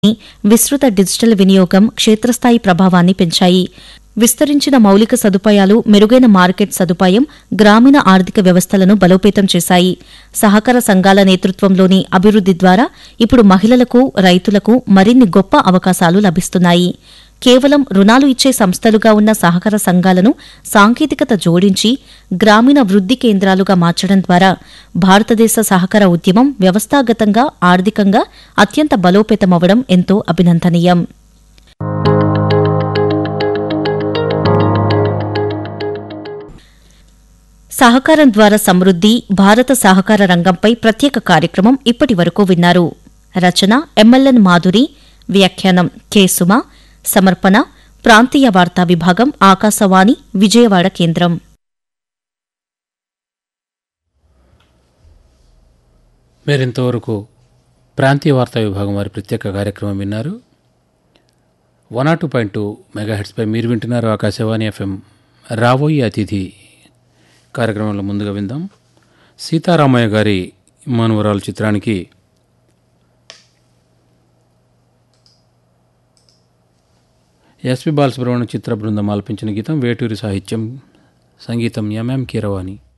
విస్తృత డిజిటల్ వినియోగం క్షేత్రస్థాయి ప్రభావాన్ని పెంచాయి విస్తరించిన మౌలిక సదుపాయాలు మెరుగైన మార్కెట్ సదుపాయం గ్రామీణ ఆర్థిక వ్యవస్థలను బలోపేతం చేశాయి సహకార సంఘాల నేతృత్వంలోని అభివృద్ది ద్వారా ఇప్పుడు మహిళలకు రైతులకు మరిన్ని గొప్ప అవకాశాలు లభిస్తున్నాయి కేవలం రుణాలు ఇచ్చే సంస్థలుగా ఉన్న సహకార సంఘాలను సాంకేతికత జోడించి గ్రామీణ వృద్ధి కేంద్రాలుగా మార్చడం ద్వారా భారతదేశ సహకార ఉద్యమం వ్యవస్థాగతంగా ఆర్థికంగా అత్యంత బలోపేతమవడం ఎంతో అభినందనీయం సహకారం ద్వారా సమృద్ది భారత సహకార రంగంపై ప్రత్యేక కార్యక్రమం ఇప్పటి వరకు విన్నారు రచన ఎంఎల్ఎన్ మాధురి వ్యాఖ్యానం కె సుమ సమర్పణ ప్రాంతీయ వార్తా విభాగం ఆకాశవాణి విజయవాడ కేంద్రం మీరింతవరకు ప్రాంతీయ వార్తా విభాగం వారి ప్రత్యేక కార్యక్రమం విన్నారు one R two point two మెగాహెడ్స్పై మీరు వింటున్నారు ఆకాశవాణి ఎఫ్ఎం రాబోయే అతిథి కార్యక్రమంలో ముందుగా విందాం సీతారామయ్య గారి మానవరాలు చిత్రానికి ఎస్పి బాలసుబ్రహ్మణ్యం చిత్ర బృందం ఆలపించిన గీతం వేటూరి సాహిత్యం సంగీతం ఎంఎం కీరవాణి